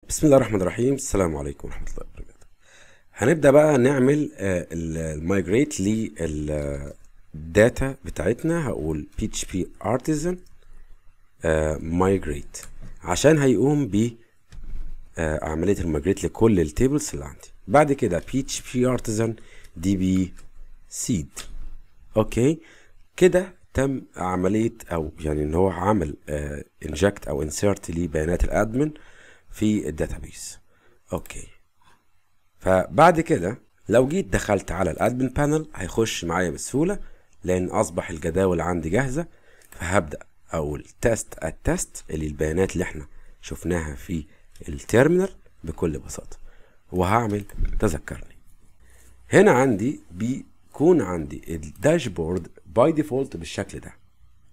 بسم الله الرحمن الرحيم السلام عليكم ورحمة الله وبركاته هنبدأ بقى نعمل المايجريت للداتا بتاعتنا هقول PHP artisan migrate عشان هيقوم ب آه، عملية المايجريت لكل التيبلز اللي عندي بعد كده PHP artisan db seed اوكي كده تم عملية او يعني ان هو عمل انجكت او انسيرت لبيانات الادمن في الداتابيس اوكي فبعد كده لو جيت دخلت على الادمن بانل هيخش معايا بسهولة لان اصبح الجداول عندي جاهزة فهبدأ اقول تيست التست اللي البيانات اللي احنا شفناها في التيرمينال بكل بساطة وهعمل تذكرني هنا عندي بيكون عندي الداشبورد باي ديفولت بالشكل ده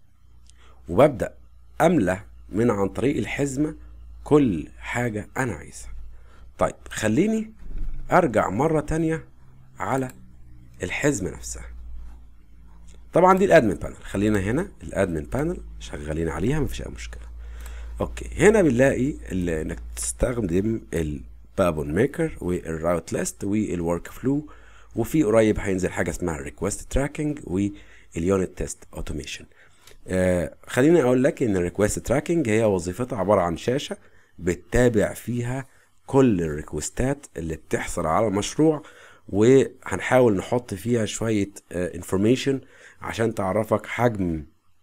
وببدأ أملى من عن طريق الحزمة كل حاجة أنا عايزها طيب خليني أرجع مرة تانية على الحزمة نفسها طبعا دي الادمن بانل خلينا هنا الادمن بانل شغالين عليها مفيش اي مشكله اوكي هنا بنلاقي ال- انك تستخدم البابون ميكر والراوت ليست والورك فلو وفي قريب هينزل حاجه اسمها الريكوست تراكنج واليونت تيست اوتوميشن خليني اقول لك ان الريكوست تراكنج هي وظيفتها عباره عن شاشه بتتابع فيها كل الريكوستات اللي بتحصل على المشروع وهنحاول نحط فيها شويه انفورميشن عشان تعرفك حجم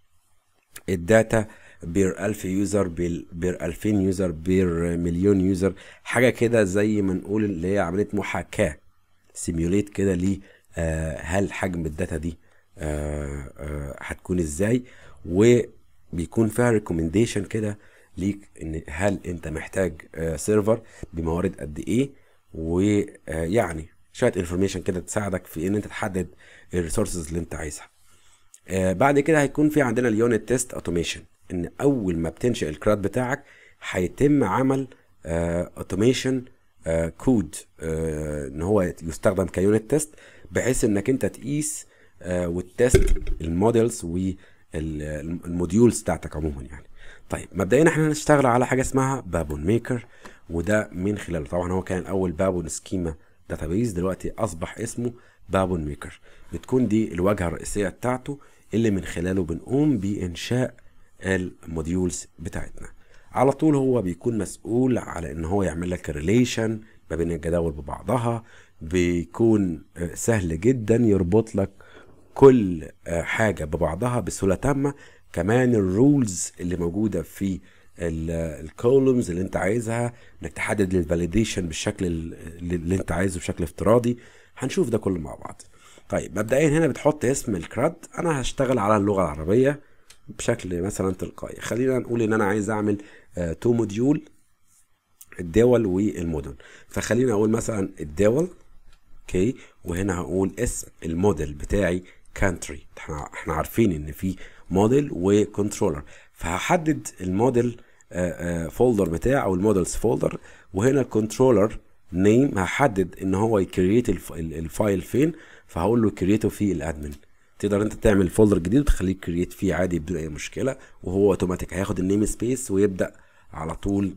الداتا بير 1000 يوزر بير بير 2000 يوزر بير مليون يوزر حاجه كده زي ما نقول اللي هي عمليه محاكاه سيميوليت كده ل هل حجم الداتا دي آه، آه، هتكون ازاي وبيكون فيها ريكومنديشن كده ليك ان هل انت محتاج سيرفر بموارد قد ايه ويعني شويه انفورميشن كده تساعدك في ان انت تحدد الريسورسز اللي انت عايزها آه، بعد كده هيكون في عندنا اليونت تيست اوتوميشن ان اول ما بتنشئ الكراد بتاعك هيتم عمل اوتوميشن كود ان هو يستخدم كيونت تيست بحيث انك انت تقيس آه، وتست الموديلز والموديولز بتاعتك عموما يعني طيب مبدئيا احنا هنشتغل على حاجه اسمها بابون ميكر وده من خلاله طبعا هو كان الاول بابون سكيما داتابيز دلوقتي اصبح اسمه بابون ميكر بتكون دي الواجهه الرئيسيه بتاعته اللي من خلاله بنقوم بانشاء الموديولز بتاعتنا على طول هو بيكون مسؤول على ان هو يعمل لك ريليشن ما بين الجداول ببعضها بيكون آه، سهل جدا يربط لك كل آه، حاجة ببعضها بسهولة تامة كمان الرولز اللي موجودة في الكولومز اللي انت عايزها انك تحدد الفاليديشن بالشكل ال- اللي اللي انت عايزه بشكل افتراضي هنشوف ده كله مع بعض طيب مبدئيا هنا بتحط اسم الكراد انا هشتغل على اللغة العربية بشكل مثلا تلقائي خلينا نقول ان انا عايز اعمل تو موديول الدول والمدن فخلينا اقول مثلا الدول اوكي وهنا هقول اسم الموديل بتاعي كانتري احنا احنا عارفين ان في موديل وكنترولر فهحدد الموديل فولدر بتاعي او المودلز فولدر وهنا الكنترولر نيم هحدد ان هو يكريت الفايل فين فهقول له كريته في الادمن تقدر انت تعمل فولدر جديد وتخليه كريت فيه عادي بدون اي مشكله وهو اوتوماتيك هياخد النيم سبيس ويبدا على طول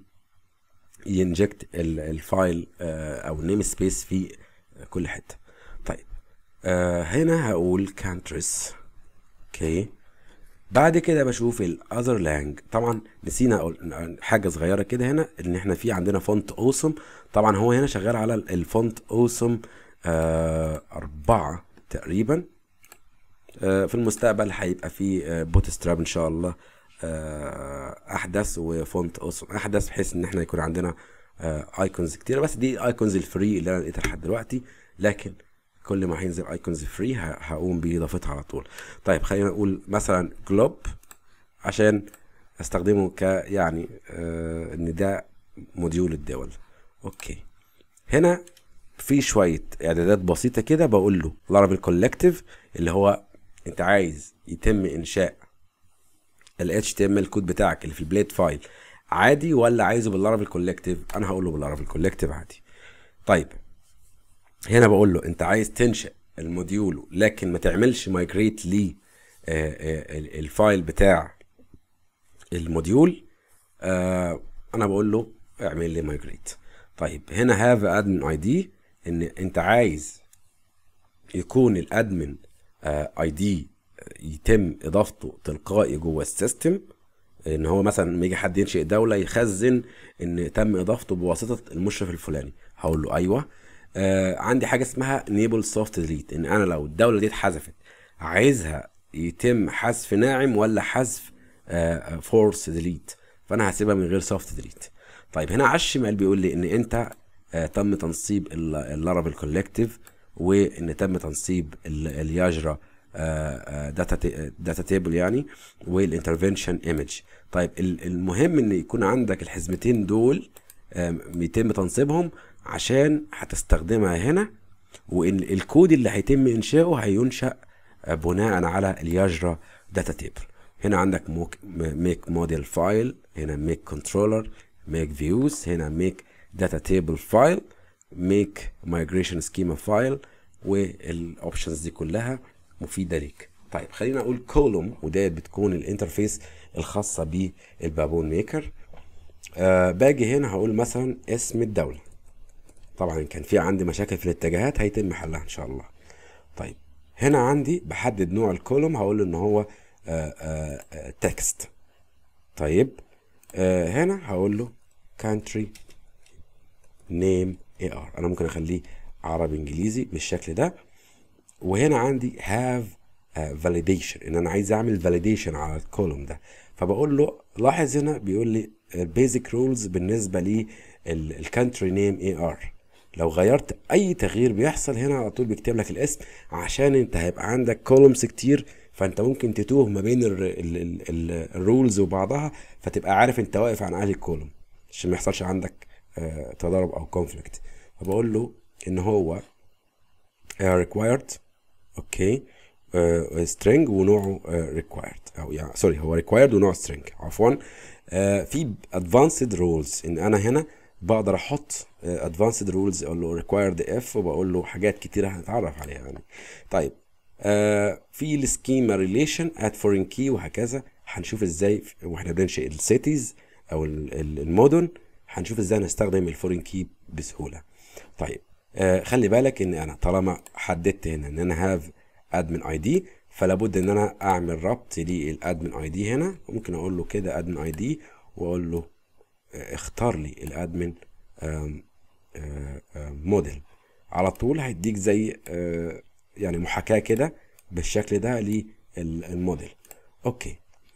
ينجكت ال- الفايل آه، او النيم سبيس في كل حته طيب آه هنا هقول countries اوكي بعد كده بشوف الاذر لانج طبعا نسينا اقول حاجه صغيره كده هنا ان احنا في عندنا فونت اوسم طبعا هو هنا شغال على الفونت اوسم آه أربعة تقريبا آه، في المستقبل هيبقى في بوت ستراب ان شاء الله آه، احدث وفونت اوسم احدث بحيث ان احنا يكون عندنا ايكونز كتيره بس دي ايكونز الفري اللي انا لقيتها لحد دلوقتي لكن كل ما هينزل ايكونز فري هقوم باضافتها على طول طيب خلينا نقول مثلا جلوب عشان استخدمه ك يعني آه ان ده موديول الدول اوكي هنا في شويه اعدادات بسيطه كده بقول له لارافيل كولكتيف اللي هو انت عايز يتم انشاء ال HTML كود بتاعك اللي في البليد فايل عادي ولا عايزه باللارافيل كولكتيف انا هقول له باللارافيل كولكتيف عادي طيب هنا بقول له انت عايز تنشئ الموديول لكن ما تعملش مايجريت ل الفايل بتاع الموديول آه انا بقول له اعمل لي مايجريت طيب هنا هاف ادمن اي دي ان انت عايز يكون الادمن اي دي يتم اضافته تلقائي جوه السيستم ان هو مثلا لما يجي حد ينشئ دوله يخزن ان تم اضافته بواسطه المشرف الفلاني هقول له ايوه آه عندي حاجه اسمها نيبل سوفت ديليت ان انا لو الدوله دي اتحذفت عايزها يتم حذف ناعم ولا حذف فورس ديليت فانا هسيبها من غير سوفت ديليت طيب هنا على الشمال بيقول لي ان انت آه تم تنصيب اللارافيل كولكتيف وان تم تنصيب ال- الياجرا داتا داتا تيبل يعني والانترفنشن ايمج طيب ال- المهم ان يكون عندك الحزمتين دول آم، يتم تنصيبهم عشان هتستخدمها هنا وان الكود اللي هيتم انشاؤه هينشأ آه، بناء على الياجرا داتا تيبل هنا عندك ميك موديل فايل هنا ميك كنترولر ميك فيوز هنا ميك داتا تيبل فايل ميك مايجريشن سكيما فايل والاوبشنز دي كلها مفيده ليك طيب خلينا اقول كولوم وديت بتكون الانترفيس الخاصه بالبابون ميكر آه باجي هنا هقول مثلا اسم الدوله طبعا كان في عندي مشاكل في الاتجاهات هيتم حلها ان شاء الله طيب هنا عندي بحدد نوع الكولوم هقول له ان هو تكست طيب آه هنا هقول له country name AR انا ممكن اخليه عربي انجليزي بالشكل ده وهنا عندي have uh, validation ان انا عايز اعمل validation على الكولوم ده فبقول له لاحظ هنا بيقول لي البيزك رولز بالنسبه لي الكانتري نيم اي ار لو غيرت اي تغيير بيحصل هنا على طول بيكتب لك الاسم عشان انت هيبقى عندك كولومز كتير فانت ممكن تتوه ما بين الرولز وبعضها فتبقى عارف انت واقف عن انهي كولوم عشان ما يحصلش عندك آه، تضارب او كونفليكت فبقول له ان هو آه، required اوكي آه، string ونوعه آه، required او يعني سوري هو required ونوعه string عفوا آه، في advanced rules ان انا هنا بقدر احط آه، advanced rules اقول له required if وبقول له حاجات كتيره هنتعرف عليها يعني طيب آه، في السكيما ريليشن ات فورين كي وهكذا هنشوف ازاي ف- واحنا بننشئ السيتيز او ال- ال- المدن هنشوف ازاي نستخدم الفورين كي بسهوله طيب آه خلي بالك ان انا طالما حددت هنا ان انا هاف ادمن اي دي فلا بد ان انا اعمل ربط للادمن اي دي هنا ممكن اقول له كده ادمن اي دي واقول له آه، اختار لي الادمن آم، آه، آه، موديل على طول هيديك زي آه، يعني محاكاة كده بالشكل ده للموديل اوكي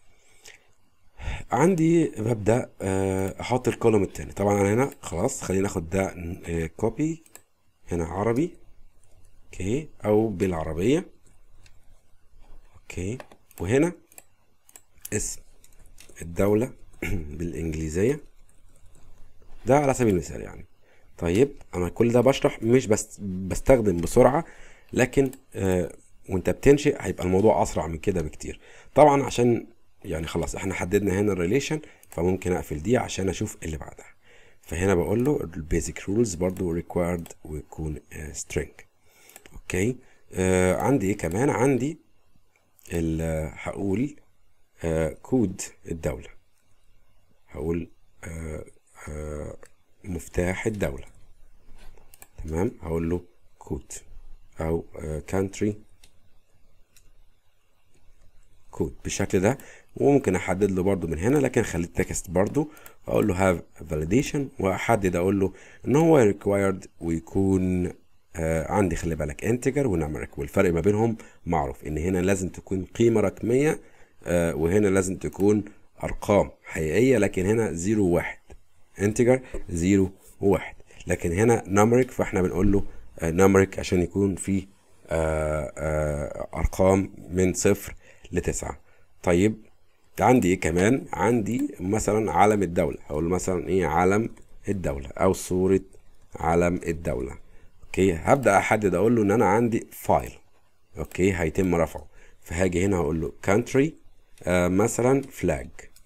عندي ببدأ آه، احط الكولوم التاني طبعا انا هنا خلاص خلينا ناخد ده كوبي هنا عربي اوكي او بالعربية اوكي وهنا اسم الدولة بالانجليزية ده على سبيل المثال يعني طيب انا كل ده بشرح مش بس بستخدم بسرعة لكن آه وانت بتنشئ هيبقى الموضوع اسرع من كده بكتير طبعا عشان يعني خلاص احنا حددنا هنا الريليشن فممكن اقفل دي عشان اشوف اللي بعدها فهنا بقول له البيزك رولز برضو required ويكون آه string اوكي آه عندي ايه كمان عندي ال- هقول آه كود الدولة هقول آه آه مفتاح الدولة تمام هقول له كود او كانتري كود بالشكل ده وممكن احدد له برضو من هنا لكن خلي التكست برضو اقول له have validation واحدد اقول له ان هو required ويكون آه عندي خلي بالك انتجر ونمرك والفرق ما بينهم معروف ان هنا لازم تكون قيمة رقمية آه وهنا لازم تكون ارقام حقيقية لكن هنا زيرو واحد انتجر زيرو وواحد لكن هنا نمرك فاحنا بنقول له نمرك عشان يكون في آه، آه، ارقام من صفر لتسعة طيب عندي ايه كمان عندي مثلا علم الدولة هقول مثلا ايه علم الدولة او صورة علم الدولة اوكي هبدأ احدد اقول له ان انا عندي فايل اوكي هيتم رفعه فهاجي هنا هقول له country آه مثلا flag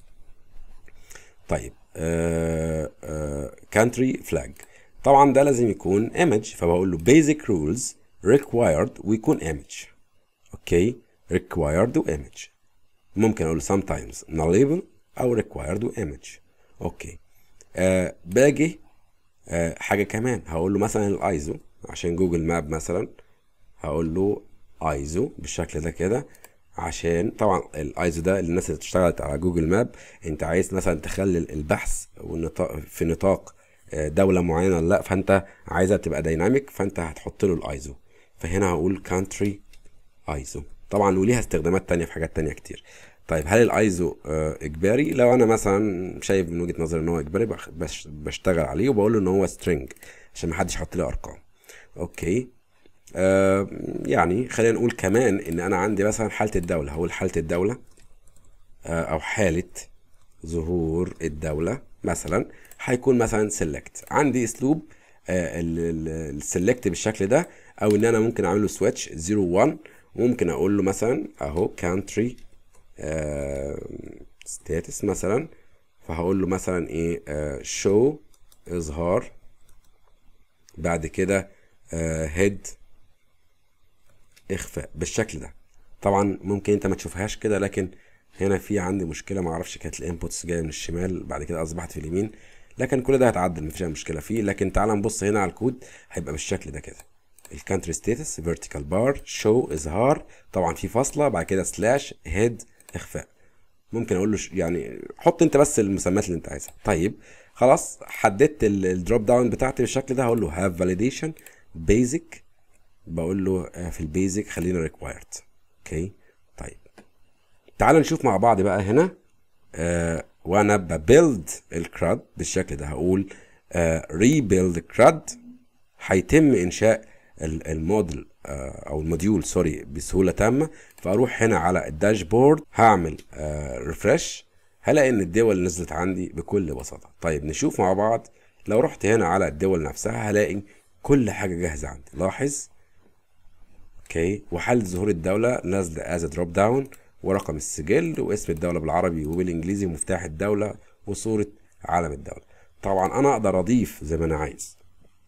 طيب آه آه country flag طبعا ده لازم يكون image فبقول له basic rules required ويكون image اوكي required و image ممكن اقول sometimes nullable او required و image اوكي آه باجي آه حاجه كمان هقول له مثلا الايزو عشان جوجل ماب مثلا هقول له ايزو بالشكل ده كده عشان طبعا الايزو ده الناس اللي اشتغلت على جوجل ماب انت عايز مثلا تخلي البحث والنطاق في نطاق آه، دوله معينه ولا لا فانت عايزها تبقى دايناميك فانت هتحط له الايزو فهنا هقول كانتري ايزو طبعا وليها استخدامات تانية في حاجات تانية كتير طيب هل الايزو آه، اجباري لو انا مثلا شايف من وجهه نظري ان هو اجباري بخ- بش- بشتغل عليه وبقول له ان هو سترينج عشان محدش يحط لي ارقام اوكي آه يعني خلينا نقول كمان ان انا عندي مثلا حاله الدوله هقول حاله الدوله آه او حاله ظهور الدوله مثلا هيكون مثلا سيلكت عندي اسلوب السيلكت بالشكل ده او ان انا ممكن اعمل له سويتش 0 1 وممكن اقول له مثلا اهو كانتري ستاتس مثلا فهقول له مثلا ايه شو اظهار بعد كده هيد اخفاء بالشكل ده طبعا ممكن انت ما تشوفهاش كده لكن هنا في عندي مشكله ما اعرفش كانت الانبوتس جايه من الشمال بعد كده اصبحت في اليمين لكن كل ده هيتعدل مفيش اي مشكله فيه لكن تعال نبص هنا على الكود هيبقى بالشكل ده كده الكانتري ستاتس فيرتيكال بار شو اظهار طبعا في فاصله بعد كده سلاش هيد اخفاء ممكن اقول له ش- يعني حط انت بس المسميات اللي انت عايزها طيب خلاص حددت الدروب داون بتاعتي بالشكل ده هقول له هاف فاليديشن بيزك بقول له آه، في البيزك خلينا ريكوايرد اوكي طيب تعال نشوف مع بعض بقى هنا آه وانا ببيلد الكراد بالشكل ده هقول ريبيلد كراد هيتم انشاء ال- الموديل آه، او الموديول سوري بسهوله تامه فاروح هنا على الداشبورد هعمل ريفرش هلاقي ان الدول نزلت عندي بكل بساطه طيب نشوف مع بعض لو رحت هنا على الدول نفسها هلاقي كل حاجه جاهزه عندي لاحظ اوكي وحالة ظهور الدولة نازلة از دروب داون ورقم السجل واسم الدولة بالعربي وبالانجليزي ومفتاح الدولة وصورة علم الدولة طبعا انا اقدر اضيف زي ما انا عايز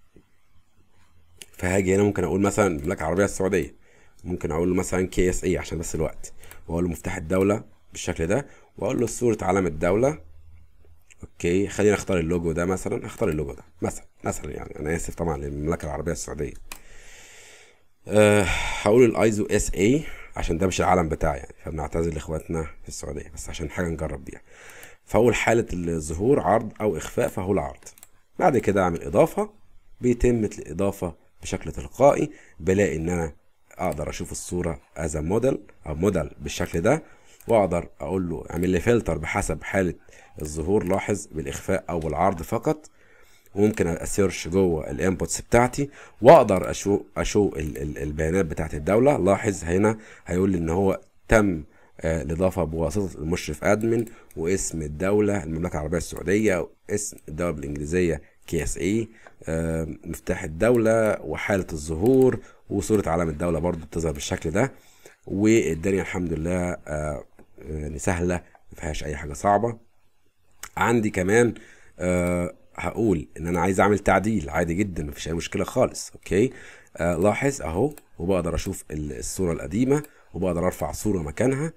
فهاجي هنا ممكن اقول مثلا المملكة العربية السعودية ممكن اقول له مثلا كي اس اي عشان بس الوقت واقول له مفتاح الدولة بالشكل ده واقول له صورة علم الدولة اوكي خلينا اختار اللوجو ده مثلا اختار اللوجو ده مثلا مثلا يعني انا اسف طبعا للمملكة العربية السعودية أه هقول الايزو اس اي عشان ده مش العلم بتاعي يعني فبنعتذر لاخواتنا في السعوديه بس عشان حاجه نجرب بيها فاول حاله الظهور عرض او اخفاء فهقول عرض بعد كده اعمل اضافه بيتم الاضافه بشكل تلقائي بلاقي ان انا اقدر اشوف الصوره از موديل او موديل بالشكل ده واقدر اقول له اعمل لي فلتر بحسب حاله الظهور لاحظ بالاخفاء او بالعرض فقط وممكن اسيرش جوه الانبوتس بتاعتي واقدر اشو اشو ال- ال- البيانات بتاعت الدوله لاحظ هنا هيقول لي ان هو تم آه، الاضافه بواسطه المشرف ادمن واسم الدوله المملكه العربيه السعوديه واسم الدوله بالانجليزيه كي اس اي مفتاح الدوله وحاله الظهور وصوره علم الدوله برضو بتظهر بالشكل ده والدنيا الحمد لله آه، يعني سهله ما فيهاش اي حاجه صعبه عندي كمان آه هقول ان انا عايز اعمل تعديل عادي جدا مفيش اي مشكله خالص اوكي آه لاحظ اهو وبقدر اشوف ال- الصوره القديمه وبقدر ارفع صوره مكانها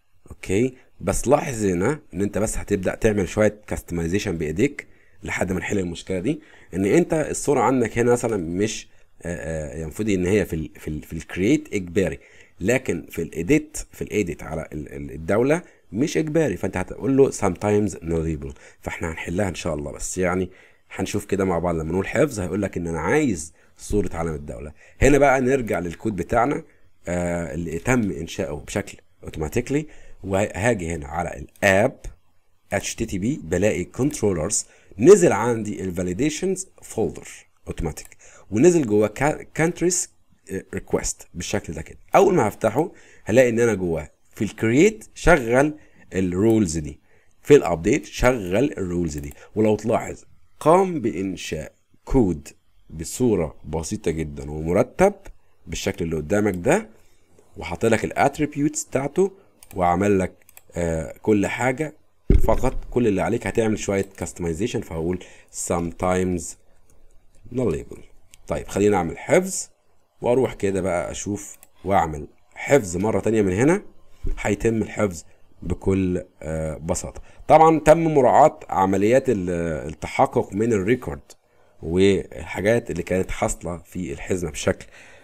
اوكي بس لاحظ هنا ان انت بس هتبدا تعمل شويه كاستمايزيشن بايديك لحد ما نحل المشكله دي ان انت الصوره عندك هنا مثلا مش آه، آه، المفروض ان هي في ال في ال في الكرييت اجباري لكن في الايديت في الايديت على ال- ال- الدوله مش اجباري فانت هتقول له sometimes enable فاحنا هنحلها ان شاء الله بس يعني هنشوف كده مع بعض لما نقول حفظ هيقول لك ان انا عايز صوره علم الدوله هنا بقى نرجع للكود بتاعنا آه اللي تم انشاؤه بشكل اوتوماتيكلي وهاجي هنا على الاب HTTP بلاقي controllers نزل عندي الفاليديشنز فولدر اوتوماتيك ونزل جوه countries ريكوست بالشكل ده كده اول ما هفتحه هلاقي ان انا جواه في الكرييت شغل الرولز دي في الابديت شغل الرولز دي ولو تلاحظ قام بانشاء كود بصوره بسيطه جدا ومرتب بالشكل اللي قدامك ده وحاط لك الاتريبيوتس بتاعته وعمل لك آه كل حاجه فقط كل اللي عليك هتعمل شويه كاستمايزيشن فهقول sometimes nullable طيب خلينا اعمل حفظ واروح كده بقى اشوف واعمل حفظ مره تانية من هنا هيتم الحفظ بكل آه، بساطة طبعا تم مراعاة عمليات ال- التحقق من الريكورد والحاجات اللي كانت حاصلة في الحزمة بشكل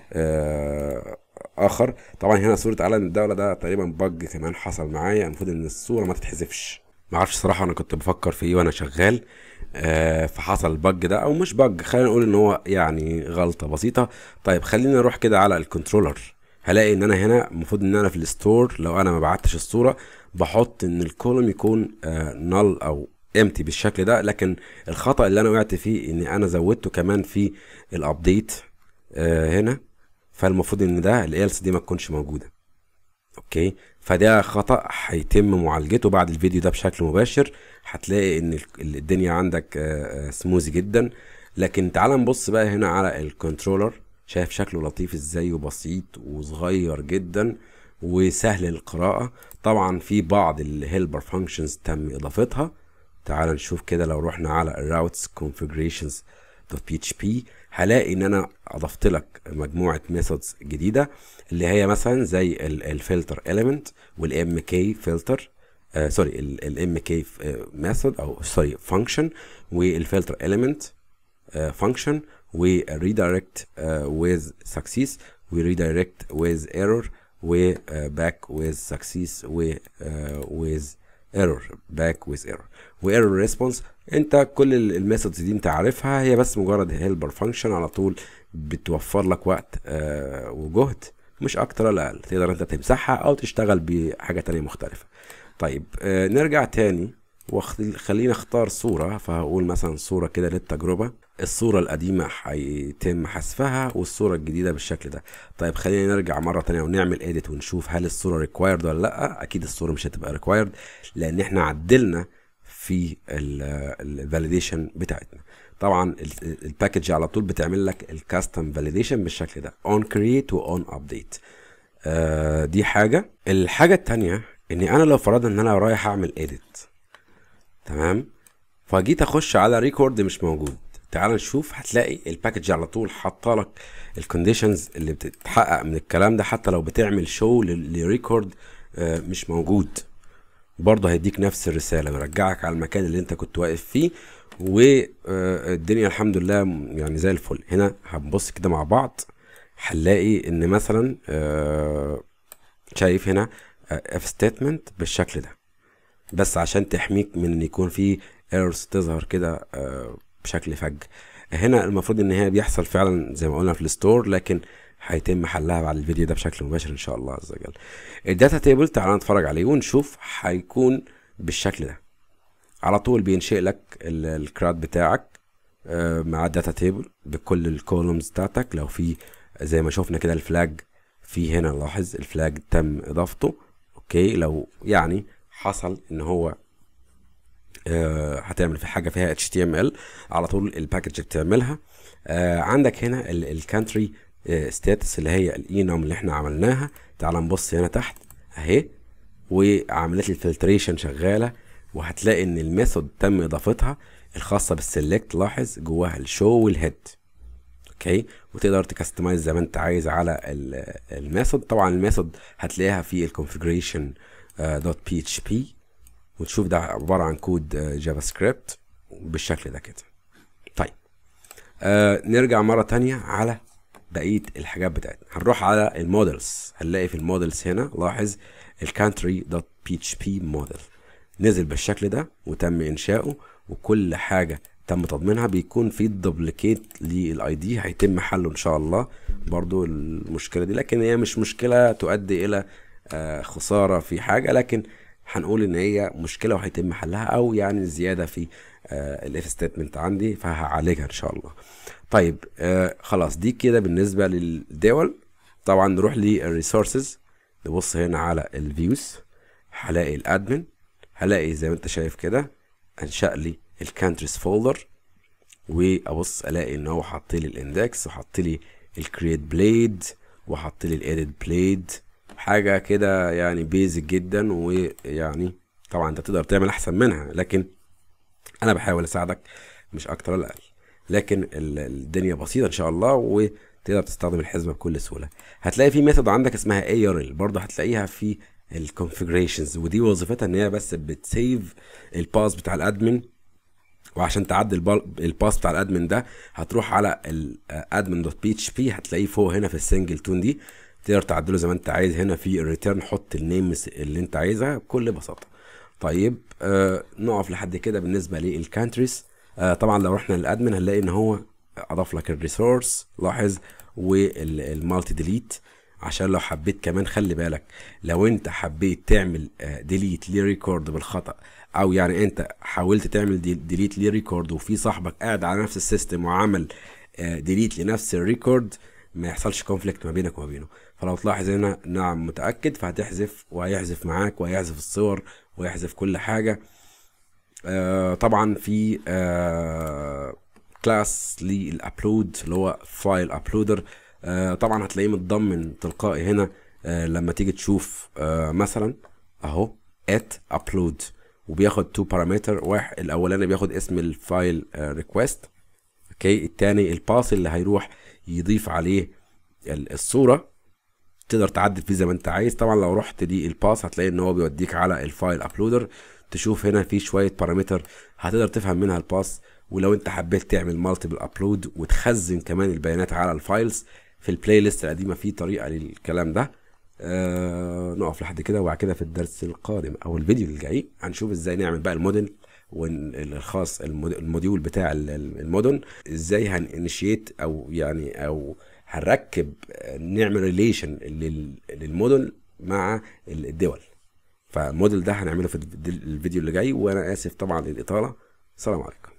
آه، آخر طبعا هنا صورة علم الدولة ده تقريبا بج كمان حصل معايا المفروض إن الصورة ما تتحذفش معرفش صراحة أنا كنت بفكر في إيه وأنا شغال آه، فحصل البج ده أو مش بج خلينا نقول إن هو يعني غلطة بسيطة طيب خلينا نروح كده على الكنترولر هلاقي ان انا هنا المفروض ان انا في الستور لو انا ما بعتش الصوره بحط ان الكولوم يكون نل او امتي بالشكل ده لكن الخطا اللي انا وقعت فيه ان انا زودته كمان في الابديت هنا فالمفروض ان ده الالس دي ما تكونش موجوده اوكي فده خطأ هيتم معالجته بعد الفيديو ده بشكل مباشر هتلاقي ان ال- الدنيا عندك سموزي جدا لكن تعال نبص بقى هنا على الكنترولر شايف شكله لطيف ازاي وبسيط وصغير جدا وسهل القراءة طبعا في بعض الهيلبر فانكشنز تم اضافتها تعال نشوف كده لو رحنا على الراوتس configurations .php هلاقي ان انا اضفت لك مجموعه ميثودز جديده اللي هي مثلا زي الفلتر element والام كي فلتر سوري الام كي ميثود او سوري فانكشن والفلتر element فانكشن وريدايركت with success وريدايركت with error وباك with success و uh, with error back with error وايرور response انت كل الميثودز دي انت عارفها هي بس مجرد هيلبر فانكشن على طول بتوفر لك وقت آه وجهد مش اكتر ولا اقل تقدر انت تمسحها او تشتغل بحاجه تانية مختلفه طيب آه نرجع تاني وخلينا اختار صورة فهقول مثلا صورة كده للتجربة الصورة القديمة هيتم حذفها والصورة الجديدة بالشكل ده طيب خلينا نرجع مرة تانية ونعمل edit ونشوف هل الصورة required ولا لا اكيد الصورة مش هتبقى required لان احنا عدلنا في الفاليديشن بتاعتنا طبعا الباكج على طول بتعمل لك الكاستم فاليديشن بالشكل ده اون كرييت واون ابديت دي حاجه الحاجه التانية اني انا لو فرضنا ان انا رايح اعمل اديت تمام فجيت اخش على ريكورد مش موجود تعال نشوف هتلاقي الباكج على طول حاطه لك الكونديشنز اللي بتتحقق من الكلام ده حتى لو بتعمل شو لريكورد مش موجود برضه هيديك نفس الرساله بيرجعك على المكان اللي انت كنت واقف فيه والدنيا الحمد لله يعني زي الفل هنا هنبص كده مع بعض هنلاقي ان مثلا شايف هنا اف ستيتمنت بالشكل ده بس عشان تحميك من ان يكون في ايرورز تظهر كده بشكل فج هنا المفروض ان هي بيحصل فعلا زي ما قلنا في الستور لكن هيتم حلها بعد الفيديو ده بشكل مباشر ان شاء الله عز وجل الداتا تيبل تعال نتفرج عليه ونشوف هيكون بالشكل ده على طول بينشئ لك الكراد بتاعك مع الداتا تيبل بكل الكولومز بتاعتك لو في زي ما شفنا كده الفلاج في هنا لاحظ الفلاج تم اضافته اوكي لو يعني حصل ان هو آه هتعمل في حاجه فيها HTML على طول الباكج بتعملها آه عندك هنا الكانتري ستاتس اللي هي الاينوم اللي احنا عملناها تعال نبص هنا تحت اهي وعمليه الفلتريشن شغاله وهتلاقي ان الميثود تم اضافتها الخاصه بالسلكت لاحظ جواها الشو والهيد اوكي وتقدر تكستمايز زي ما انت عايز على الميثود طبعا الميثود هتلاقيها في الكونفيجريشن دوت بي اتش بي وتشوف ده عباره عن كود جافا سكريبت بالشكل ده كده طيب آه نرجع مره تانية على بقيه الحاجات بتاعتنا هنروح على المودلز هنلاقي في المودلز هنا لاحظ الكانتري دوت بي اتش بي موديل نزل بالشكل ده وتم انشاؤه وكل حاجه تم تضمينها بيكون في دوبليكيت للاي دي هيتم حله ان شاء الله برضو المشكله دي لكن هي مش مشكله تؤدي الى آه خساره في حاجه لكن هنقول ان هي مشكله وهيتم حلها او يعني زياده في آه الاف ستيتمنت عندي فهعالجها ان شاء الله طيب آه خلاص دي كده بالنسبه للدول طبعا نروح للريسورسز نبص هنا على الفيوز هلاقي الادمن هلاقي زي ما انت شايف كده انشأ لي الكانتريز فولدر وابص الاقي ان هو حط لي الاندكس وحط لي الكرييت بليد وحط لي الايديت بليد حاجه كده يعني بيزك جدا ويعني طبعا انت تقدر تعمل احسن منها لكن انا بحاول اساعدك مش اكتر ولا اقل لكن الدنيا بسيطه ان شاء الله وتقدر تستخدم الحزمه بكل سهوله هتلاقي في ميثود عندك اسمها ARL برضه هتلاقيها في الكونفيجريشنز ودي وظيفتها ان هي بس بتسيف الباس بتاع الادمن وعشان تعدل البال- الباس بتاع الادمن ده هتروح على الادمن دوت بي اتش بي هتلاقيه فوق هنا في السنجل تون دي تقدر تعدله زي ما انت عايز هنا في الريتيرن حط النيمز اللي انت عايزها بكل بساطه طيب آه نقف لحد كده بالنسبه للكانتريز آه طبعا لو رحنا للادمن هنلاقي ان هو اضاف لك الريسورس لاحظ والمالتي ديليت عشان لو حبيت كمان خلي بالك لو انت حبيت تعمل ديليت لريكورد بالخطا او يعني انت حاولت تعمل ديليت لريكورد وفي صاحبك قاعد على نفس السيستم وعمل ديليت لنفس الريكورد ما يحصلش كونفليكت ما بينك وما بينه فلو تلاحظ هنا نعم متاكد فهتحذف وهيحذف معاك وهيحذف الصور ويحذف كل حاجه آه طبعا في آه كلاس للابلود اللي هو فايل ابلودر آه طبعا هتلاقيه متضمن تلقائي هنا آه لما تيجي تشوف آه مثلا اهو ات ابلود وبياخد تو بارامتر واحد الاولاني بياخد اسم الفايل ريكويست اوكي التاني الباس اللي هيروح يضيف عليه ال- الصوره تقدر تعدل فيه زي ما انت عايز طبعا لو رحت دي الباس هتلاقي ان هو بيوديك على الفايل ابلودر تشوف هنا في شويه بارامتر هتقدر تفهم منها الباس ولو انت حبيت تعمل مالتيبل ابلود وتخزن كمان البيانات على الفايلز في البلاي ليست القديمه في طريقه للكلام ده آه نقف لحد كده وبعد كده في الدرس القادم او الفيديو الجاي هنشوف ازاي نعمل بقى الموديل والخاص المود- الموديول بتاع ال- ال- المدن ازاي هننشيت او يعني او هنركب آه، نعمل ريليشن للمدن مع الدول فالموديل ده هنعمله في الفيديو اللي جاي وانا اسف طبعا للاطاله السلام عليكم